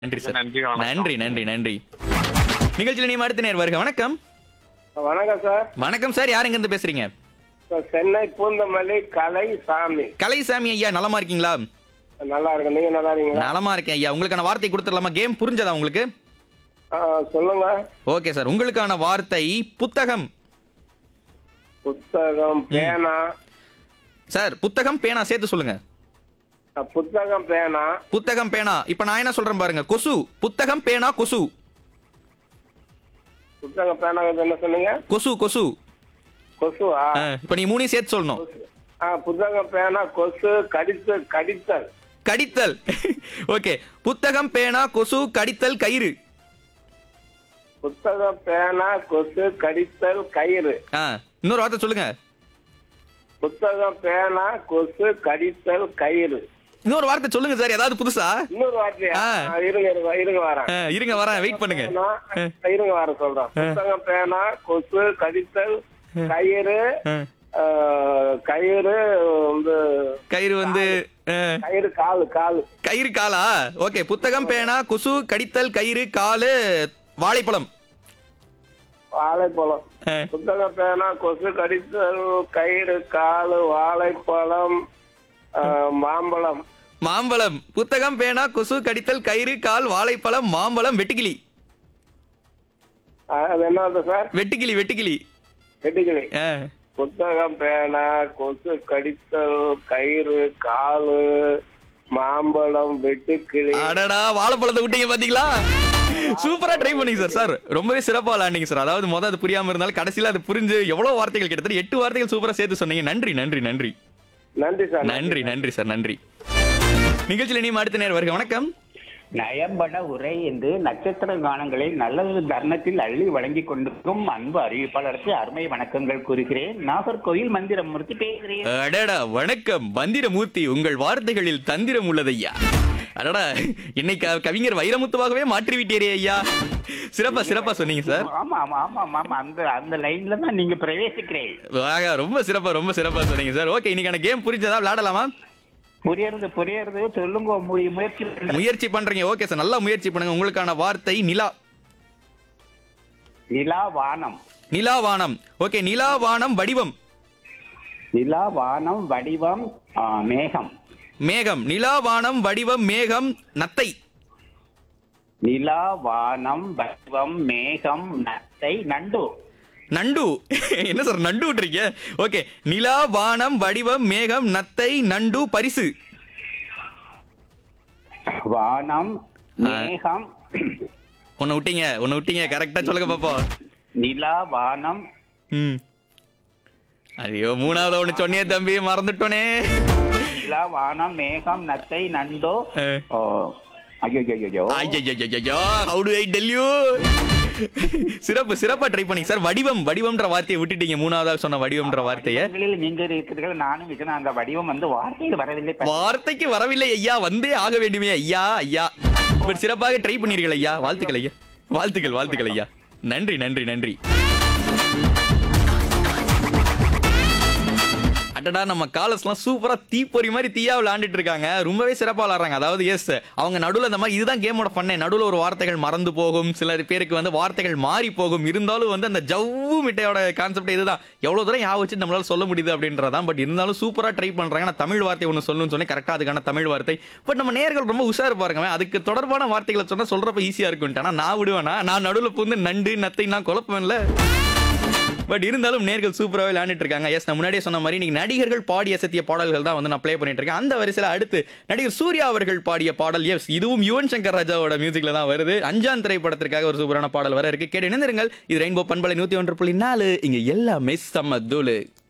நன்றி சார் நன்றி வணக்கம். நன்றி நன்றி நன்றி நிகழ்ச்சியில் நீ அடுத்த நேர் வருக வணக்கம் வணக்கம் சார் வணக்கம் சார் யார் இருந்து பேசுறீங்க சார், சென்னை பூந்தமல்லி கலை சாமி கலைசாமி ஐயா நலமா இருக்கீங்களா நல்லா இருக்கு நீங்க நல்லா இருக்கீங்களா நலமா இருக்கேன் ஐயா உங்களுக்கான வார்த்தை கொடுத்துடலாமா கேம் புரிஞ்சதா உங்களுக்கு ஆ, சொல்லுங்க ஓகே சார் உங்களுக்கான வார்த்தை புத்தகம் புத்தகம் பேனா சார் புத்தகம் பேனா சேர்த்து சொல்லுங்க அ, புத்தகம் பேனா புத்தகம் பேனா இப்ப நான் என்ன சொல்றேன் பாருங்க கொசு புத்தகம் பேனா கொசு புத்தகம் பேனா என்ன சொன்னீங்க கொசு கொசு கொசுவா ஆ, இப்ப நீ மூணையும் சேர்த்து சொல்லணும் ஆ, புத்தகம் பேனா கொசு கடித்து கடித்தல் கடித்தல் ஓகே புத்தகம் பேனா கொசு கடித்தல் கயிறு புத்தகம் பேனா கொசு கடித்தல் கயிறு ஆ இன்னொரு வார்த்தை சொல்லுங்க புத்தகம் பேனா கொசு கடித்தல் கயிறு இன்னொரு வார்த்தை சொல்லுங்க சார் ஏதாவது புதுசா இன்னொரு வார்த்தையா ஆ. ஆ, இருங்க இருங்க இருங்க வரேன் ஆ, இருங்க வரேன் வெயிட் பண்ணுங்க பேனா, இருங்க வர சொல்றேன் புத்தகம் பேனா கொசு கடித்தல் கயிறு ஆ, ஆ, கயிறு வந்து கயிறு வந்து ஆ, கயிறு காலு காலு கயிறு காலா ஓகே புத்தகம் பேனா கொசு கடித்தல் கயிறு காலு வாழைப்பழம் வாழைப்பழம் ஆ, புத்தகம் பேனா கொசு கடித்தல் கயிறு காலு வாழைப்பழம் ஆ, மாம்பழம் மாம்பழம் புத்தகம் பேனா கொசு கடித்தல் கயிறு கால் வாழைப்பழம் மாம்பழம் வெட்டுக்கிளி ஆ, அது என்னது சார் வெட்டுக்கிளி வெட்டுக்கிளி வெட்டிக்கிளி ஆ, புத்தகம் பேனா கொசு கடித்தல் கயிறு காலு மாம்பழம் வெட்டுக்கிளி அடடா வாழைப்பழத்தை விட்டீங்க பாத்தீங்களா சூப்பரா ட்ரை பண்ணீங்க சார் சார் ரொம்பவே சிறப்பா விளையாண்டீங்க சார் அதாவது முதல் அது புரியாம இருந்தாலும் கடைசியில அது புரிஞ்சு எவ்வளவு வார்த்தைகள் கிட்டத்தட்ட எட்டு வார்த்தைகள் சூப்பரா சேர்த்து சொன்னீங்க நன்றி நன்றி நன்றி நன்றி சார் நன்றி நன்றி சார் நன்றி நிகழ்ச்சியில் நீ அடுத்த நேரம் வருக வணக்கம் நயம்பட உரை என்று நட்சத்திர கானங்களை நல்ல தருணத்தில் அள்ளி வழங்கிக் கொண்டிருக்கும் அன்பு அறிவிப்பாளருக்கு அருமை வணக்கங்கள் கூறுகிறேன் நாகர்கோயில் மந்திரமூர்த்தி பேசுகிறேன் அடடா வணக்கம் மந்திரமூர்த்தி உங்கள் வார்த்தைகளில் தந்திரம் உள்ளதையா அடடா இன்னைக்கு கவிஞர் வைரமுத்துவாகவே மாற்றி விட்டீரே ஐயா சிறப்பா சிறப்பா சொன்னீங்க சார் ஆமா ஆமா ஆமா ஆமா அந்த அந்த லைன்ல தான் நீங்க பிரவேசிக்கிறேன் ஆகா, ரொம்ப சிறப்பா ரொம்ப சிறப்பா சொன்னீங்க சார் ஓகே இன்னைக்கான கேம் புரிஞ்சதா விளையாடலாமா புரியறது புரியறது சொல்லுங்க முய- முயற்சி பண்ணுங்க. முயற்சி பண்றீங்க ஓகே சார் நல்லா முயற்சி பண்ணுங்க உங்களுக்கான வார்த்தை நிலா நிலா வானம் நிலாவானம் ஓகே நிலாவானம் வடிவம் நிலா வானம் வடிவம் ஆ, மேகம் மேகம் நிலாவானம் வடிவம் மேகம் நத்தை நிலா வானம் வடிவம் மேகம் நத்தை நண்டு நண்டு என்ன சார் நண்டு விட்டுறீங்க ஓகே நிலா வானம் வடிவம் மேகம் நத்தை நண்டு பரிசு வானம் மேகம் ஒன்னு விட்டீங்க ஒன்னு விட்டீங்க கரெக்டா சொல்லுங்க பாப்போம் நிலா வானம் ம் ஐயோ மூணாவது ஒண்ணு சொன்னியே தம்பி மறந்துட்டோனே நிலா வானம் மேகம் நத்தை நண்டோ அஹ். ஓ ஐயோ ஐயோ ஐயோ how do I tell you சிறப்பு சிறப்பா ட்ரை பண்ணீங்க சார் வடிவம் வடிவம்ன்ற வார்த்தையை விட்டுட்டீங்க மூணாவதா சொன்ன வடிவம்ன்ற வார்த்தையை வடிவங்களில் நீங்க இருக்கிறீர்கள் நானும் இருக்கிறேன் அந்த வடிவம் வந்து வார்த்தையில் வரவில்லை வார்த்தைக்கு வரவில்லை ஐயா வந்தே ஆக வேண்டுமே ஐயா ஐயா பட் சிறப்பாக ட்ரை பண்ணீர்கள் ஐயா வாழ்த்துக்கள் ஐயா வாழ்த்துக்கள் வாழ்த்துக்கள் ஐயா நன்றி நன்றி நன்றி அடடா நம்ம காலஸ்லாம் சூப்பரா தீப்பொறி மாதிரி தீயா விளையாண்டுட்டு இருக்காங்க ரொம்பவே சிறப்பா விளையாடுறாங்க அதாவது எஸ் அவங்க நடுவுல இந்த மாதிரி இதுதான் கேமோட பண்ணேன் நடுவுல ஒரு வார்த்தைகள் மறந்து போகும் சில பேருக்கு வந்து வார்த்தைகள் மாறி போகும் இருந்தாலும் வந்து அந்த ஜவ்வு மிட்டையோட கான்செப்ட் இதுதான் எவ்வளவு தூரம் யா வச்சு நம்மளால சொல்ல முடியுது அப்படின்றதான் பட் இருந்தாலும் சூப்பரா ட்ரை பண்றாங்க நான் தமிழ் வார்த்தை ஒன்று சொல்லணும்னு சொன்னேன் கரெக்டா அதுக்கான தமிழ் வார்த்தை பட் நம்ம நேர்கள் ரொம்ப உஷாரு பாருங்க அதுக்கு தொடர்பான வார்த்தைகளை சொன்னா சொல்றப்ப ஈஸியா இருக்கும்ட்டு ஆனா நான் விடுவேனா நான் நடுவுல புந்து நண்டு நத்தை நான் குழப்பம்ல பட் இருந்தாலும் நேர்கள் சூப்பராக விளையாண்டுட்டு இருக்காங்க எஸ் நான் முன்னாடியே சொன்ன மாதிரி நீங்க நடிகர்கள் பாடி அசத்திய பாடல்கள் தான் வந்து நான் ப்ளே பண்ணிட்டு இருக்கேன் அந்த வரிசையில் அடுத்து நடிகர் சூர்யா அவர்கள் பாடிய பாடல் எஸ் இதுவும் யுவன் சங்கர் ராஜாவோட மியூசிக்ல தான் வருது அஞ்சாம் திரைப்படத்திற்காக ஒரு சூப்பரான பாடல் வர இருக்கு கேட்டு இணைந்திருங்கள் இது ரெயின்போ பண்பலை நூத்தி ஒன்று புள்ளி நாலு இங்க எல்லாமே செம்ம தூளு